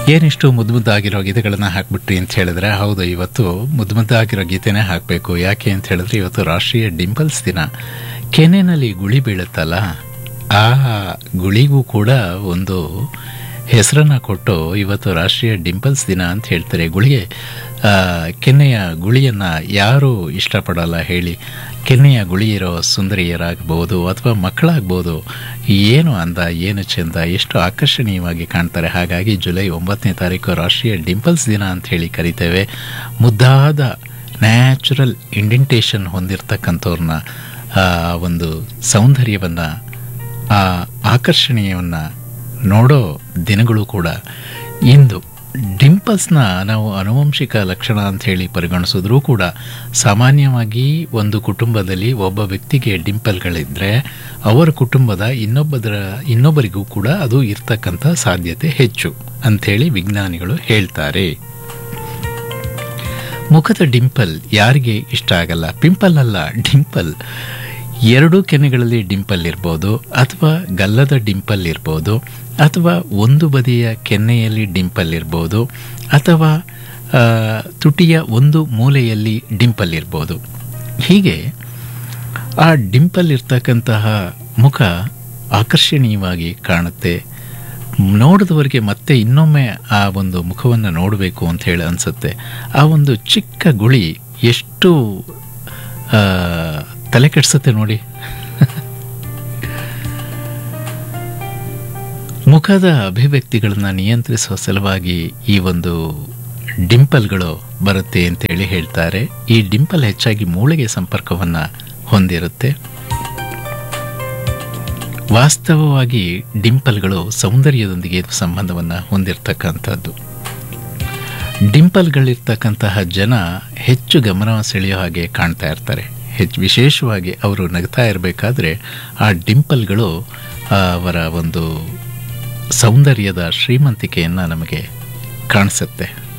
ಏನಿಷ್ಟು ಮುದ್ದು ಮುದ್ದಾಗಿರೋ ಗೀತೆಗಳನ್ನು ಹಾಕ್ಬಿಟ್ರಿ ಅಂತ ಹೇಳಿದ್ರೆ ಹೌದು ಇವತ್ತು ಮುದ್ದು ಮುದ್ದಾಗಿರೋ ಗೀತೆನೇ ಹಾಕಬೇಕು ಯಾಕೆ ಅಂತ ಹೇಳಿದ್ರೆ ಇವತ್ತು ರಾಷ್ಟ್ರೀಯ ಡಿಂಪಲ್ಸ್ ದಿನ ಕೆನೆನಲ್ಲಿ ಗುಳಿ ಬೀಳುತ್ತಲ್ಲ ಆ ಗುಳಿಗೂ ಕೂಡ ಒಂದು ಹೆಸರನ್ನು ಕೊಟ್ಟು ಇವತ್ತು ರಾಷ್ಟ್ರೀಯ ಡಿಂಪಲ್ಸ್ ದಿನ ಅಂತ ಹೇಳ್ತಾರೆ ಗುಳಿಗೆ ಆ, ಕೆನ್ನೆಯ ಗುಳಿಯನ್ನು ಯಾರು ಇಷ್ಟಪಡಲ್ಲ ಹೇಳಿ ಕೆನ್ನೆಯ ಗುಳಿ ಇರೋ ಸುಂದರಿಯರಾಗ್ಬೋದು ಅಥವಾ ಮಕ್ಕಳಾಗ್ಬೋದು ಏನು ಅಂದ ಏನು ಚೆಂದ ಎಷ್ಟು ಆಕರ್ಷಣೀಯವಾಗಿ ಕಾಣ್ತಾರೆ ಹಾಗಾಗಿ ಜುಲೈ ಒಂಬತ್ತನೇ ತಾರೀಕು ರಾಷ್ಟ್ರೀಯ ಡಿಂಪಲ್ಸ್ ದಿನ ಅಂತ ಹೇಳಿ ಕರಿತೇವೆ ಮುದ್ದಾದ ನ್ಯಾಚುರಲ್ ಇಂಡೆಂಟೇಷನ್ ಹೊಂದಿರತಕ್ಕಂಥವ್ರನ್ನ ಆ ಒಂದು ಸೌಂದರ್ಯವನ್ನು ಆ ಆಕರ್ಷಣೀಯವನ್ನು ನೋಡೋ ದಿನಗಳು ಕೂಡ ಇಂದು ಡಿಂಪಲ್ಸ್ನ ನಾವು ಅನುವಂಶಿಕ ಲಕ್ಷಣ ಅಂತ ಹೇಳಿ ಪರಿಗಣಿಸಿದ್ರೂ ಕೂಡ ಸಾಮಾನ್ಯವಾಗಿ ಒಂದು ಕುಟುಂಬದಲ್ಲಿ ಒಬ್ಬ ವ್ಯಕ್ತಿಗೆ ಡಿಂಪಲ್ಗಳಿದ್ದರೆ ಅವರ ಕುಟುಂಬದ ಇನ್ನೊಬ್ಬದರ ಇನ್ನೊಬ್ಬರಿಗೂ ಕೂಡ ಅದು ಇರ್ತಕ್ಕಂಥ ಸಾಧ್ಯತೆ ಹೆಚ್ಚು ಅಂಥೇಳಿ ವಿಜ್ಞಾನಿಗಳು ಹೇಳ್ತಾರೆ ಮುಖದ ಡಿಂಪಲ್ ಯಾರಿಗೆ ಇಷ್ಟ ಆಗಲ್ಲ ಪಿಂಪಲ್ ಅಲ್ಲ ಡಿಂಪಲ್ ಎರಡೂ ಕೆನೆಗಳಲ್ಲಿ ಡಿಂಪಲ್ ಇರ್ಬೋದು ಅಥವಾ ಗಲ್ಲದ ಡಿಂಪಲ್ ಇರ್ಬೋದು ಅಥವಾ ಒಂದು ಬದಿಯ ಕೆನ್ನೆಯಲ್ಲಿ ಡಿಂಪಲ್ ಇರ್ಬೋದು ಅಥವಾ ಆ, ತುಟಿಯ ಒಂದು ಮೂಲೆಯಲ್ಲಿ ಡಿಂಪಲ್ ಇರ್ಬೋದು ಹೀಗೆ ಆ ಡಿಂಪಲ್ ಇರ್ತಕ್ಕಂತಹ ಮುಖ ಆಕರ್ಷಣೀಯವಾಗಿ ಕಾಣುತ್ತೆ ನೋಡಿದವರಿಗೆ ಮತ್ತೆ ಇನ್ನೊಮ್ಮೆ ಆ ಒಂದು ಮುಖವನ್ನು ನೋಡಬೇಕು ಅಂತ ಹೇಳಿ ಅನಿಸುತ್ತೆ ಆ ಒಂದು ಚಿಕ್ಕ ಗುಳಿ ಎಷ್ಟು ಆ, ತಲೆ ಕೆಡಿಸುತ್ತೆ ನೋಡಿ ಮುಖದ ಅಭಿವ್ಯಕ್ತಿಗಳನ್ನು ನಿಯಂತ್ರಿಸುವ ಸಲುವಾಗಿ ಈ ಒಂದು ಡಿಂಪಲ್ಗಳು ಬರುತ್ತೆ ಅಂತೇಳಿ ಹೇಳ್ತಾರೆ ಈ ಡಿಂಪಲ್ ಹೆಚ್ಚಾಗಿ ಮೂಳೆಗೆ ಸಂಪರ್ಕವನ್ನು ಹೊಂದಿರುತ್ತೆ ವಾಸ್ತವವಾಗಿ ಡಿಂಪಲ್ಗಳು ಸೌಂದರ್ಯದೊಂದಿಗೆ ಸಂಬಂಧವನ್ನು ಹೊಂದಿರತಕ್ಕಂಥದ್ದು ಡಿಂಪಲ್ಗಳಿರ್ತಕ್ಕಂತಹ ಜನ ಹೆಚ್ಚು ಗಮನ ಸೆಳೆಯೋ ಹಾಗೆ ಕಾಣ್ತಾ ಇರ್ತಾರೆ ಹೆಚ್ಚು ವಿಶೇಷವಾಗಿ ಅವರು ನಗ್ತಾ ಇರಬೇಕಾದ್ರೆ ಆ ಡಿಂಪಲ್ಗಳು ಆ, ಅವರ ಒಂದು ಸೌಂದರ್ಯದ ಶ್ರೀಮಂತಿಕೆಯನ್ನು ನಮಗೆ ಕಾಣಿಸುತ್ತೆ